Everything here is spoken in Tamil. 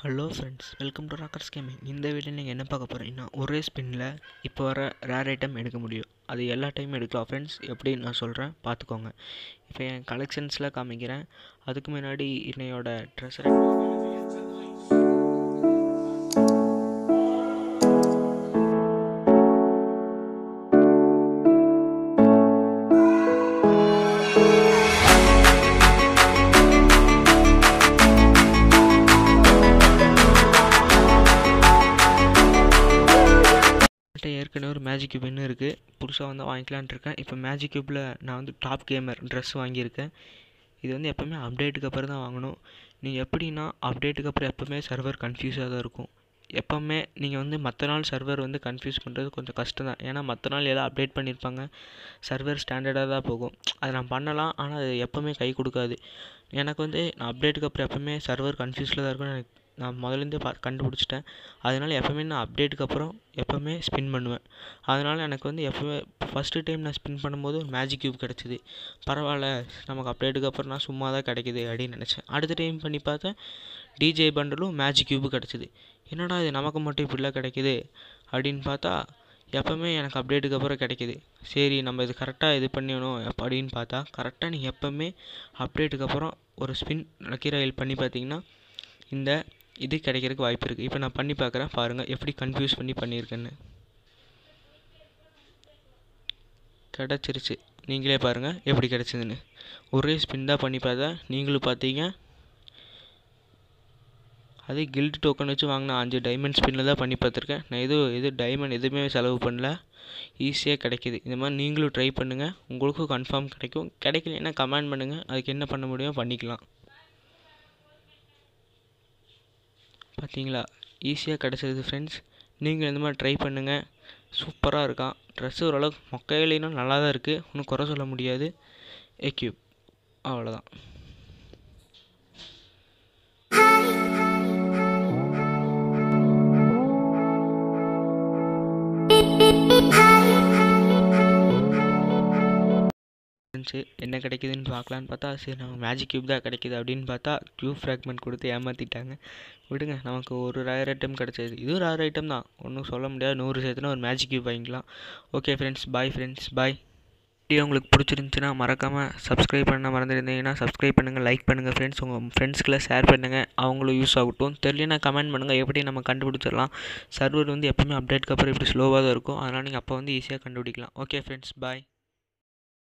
hello friends welcome to Rockers gaming இந்த வீடியோ நீங்கள் என்ன பார்க்க போகிறீங்கன்னா ஒரே ஸ்பின்னில் இப்போ வர ரேர் ஐட்டம் எடுக்க முடியும் அது எல்லா டைமும் எடுக்கலாம் ஃப்ரெண்ட்ஸ் எப்படி நான் சொல்கிறேன் பார்த்துக்கோங்க இப்போ என் கலெக்ஷன்ஸில் காமிக்கிறேன் அதுக்கு முன்னாடி என்னையோட ட்ரெஸ்ஸரை என்கிட்ட ஏற்கனவே ஒரு மேஜிக் கியூப் இன்னும் இருக்குது புதுசாக வந்து வாங்கிக்கலான்ட்டு இருக்கேன் இப்போ மேஜிக் கியூப்பில் நான் வந்து டாப் கேமர் ட்ரெஸ் வாங்கியிருக்கேன் இது வந்து எப்போவுமே அப்டேட்டுக்கு அப்புறம் தான் வாங்கணும் நீங்கள் எப்படின்னா அப்டேட்டுக்கு அப்புறம் எப்போவுமே சர்வர் கன்ஃபியூஸாக தான் இருக்கும் எப்போவுமே நீங்கள் வந்து மற்ற நாள் சர்வர் வந்து கன்ஃபியூஸ் பண்ணுறது கொஞ்சம் கஷ்டம் தான் ஏன்னா மற்ற நாள் எதாவது அப்டேட் பண்ணியிருப்பாங்க சர்வர் ஸ்டாண்டர்டாக தான் போகும் அதை நான் பண்ணலாம் ஆனால் அது எப்போவுமே கை கொடுக்காது எனக்கு வந்து நான் அப்டேட்டுக்கு அப்புறம் எப்போவுமே சர்வர் கன்ஃபியூஸில் தான் இருக்கும்னு எனக்கு நான் முதலேருந்தே பா கண்டுபிடிச்சிட்டேன் அதனால் எப்போவுமே நான் அப்டேட்டுக்கு அப்புறம் எப்போவுமே ஸ்பின் பண்ணுவேன் அதனால் எனக்கு வந்து எப்போவுமே ஃபஸ்ட்டு டைம் நான் ஸ்பின் பண்ணும்போது ஒரு மேஜிக் கியூப் கிடச்சிது பரவாயில்ல நமக்கு அப்டேட்டுக்கு அப்புறம் நான் சும்மா தான் கிடைக்குது அப்படின்னு நினச்சேன் அடுத்த டைம் பண்ணி பார்த்தேன் டிஜே பண்டலும் மேஜிக் கியூபு கிடச்சிது என்னடா இது நமக்கு மட்டும் இப்படிலாம் கிடைக்குது அப்படின்னு பார்த்தா எப்போவுமே எனக்கு அப்டேட்டுக்கு அப்புறம் கிடைக்கிது சரி நம்ம இது கரெக்டாக இது பண்ணிடணும் அப்படின்னு பார்த்தா கரெக்டாக நீங்கள் எப்போவுமே அப்டேட்டுக்கு அப்புறம் ஒரு ஸ்பின் லக்கி ராயல் பண்ணி பார்த்தீங்கன்னா இந்த இது கிடைக்கிறதுக்கு வாய்ப்பு இருக்குது இப்போ நான் பண்ணி பார்க்குறேன் பாருங்கள் எப்படி கன்ஃபியூஸ் பண்ணி பண்ணியிருக்கேன்னு கிடச்சிருச்சு நீங்களே பாருங்கள் எப்படி கிடச்சிதுன்னு ஒரே ஸ்பின் தான் பண்ணி பார்த்தா நீங்களும் பார்த்தீங்க அதே கில்ட் டோக்கன் வச்சு வாங்கின அஞ்சு டைமண்ட் ஸ்பின்னில் தான் பண்ணி பார்த்துருக்கேன் நான் எதுவும் எது டைமண்ட் எதுவுமே செலவு பண்ணல ஈஸியாக கிடைக்கிது இந்த மாதிரி நீங்களும் ட்ரை பண்ணுங்கள் உங்களுக்கும் கன்ஃபார்ம் கிடைக்கும் கிடைக்கலன்னா கமெண்ட் பண்ணுங்கள் அதுக்கு என்ன பண்ண முடியுமோ பண்ணிக்கலாம் பார்த்தீங்களா ஈஸியாக கிடச்சிருது ஃப்ரெண்ட்ஸ் நீங்கள் இந்த மாதிரி ட்ரை பண்ணுங்கள் சூப்பராக இருக்கான் ட்ரெஸ்ஸு ஓரளவுக்கு மொக்கையிலும் நல்லா தான் இருக்குது ஒன்றும் குறை சொல்ல முடியாது எக்யூப் அவ்வளோதான் இருந்துச்சு என்ன கிடைக்குதுன்னு பார்க்கலான்னு பார்த்தா சரி நம்ம மேஜிக் கியூப் தான் கிடைக்குது அப்படின்னு பார்த்தா கியூப் ஃப்ராக்மெண்ட் கொடுத்து ஏமாற்றிட்டாங்க விடுங்க நமக்கு ஒரு ரேர் ஐட்டம் கிடச்சது இதுவும் ரேர் ஐட்டம் தான் ஒன்றும் சொல்ல முடியாது நூறு சேர்த்துனா ஒரு மேஜிக் கியூப் வாங்கிக்கலாம் okay friends bye friends bye video உங்களுக்கு பிடிச்சிருந்துச்சுன்னா மறக்காமல் சப்ஸ்கிரைப் பண்ண மறந்துருந்தீங்கன்னா சப்ஸ்கிரைப் பண்ணுங்கள் லைக் பண்ணுங்கள் ஃப்ரெண்ட்ஸ் உங்கள் ஃப்ரெண்ட்ஸ்க்குலாம் ஷேர் பண்ணுங்கள் அவங்களும் யூஸ் ஆகட்டும் தெரியலனா கமெண்ட் பண்ணுங்கள் எப்படி நம்ம கண்டுபிடிச்சிடலாம் சர்வர் வந்து எப்போவுமே அப்டேட்க்கு அப்புறம் இப்படி ஸ்லோவாக தான் இருக்கும் அதனால் நீங்கள் அப்போ வந்து ஈஸியாக கண்டுபிடிக்கலாம் ஓகே ஃப்ரெண்ட்ஸ் பாய்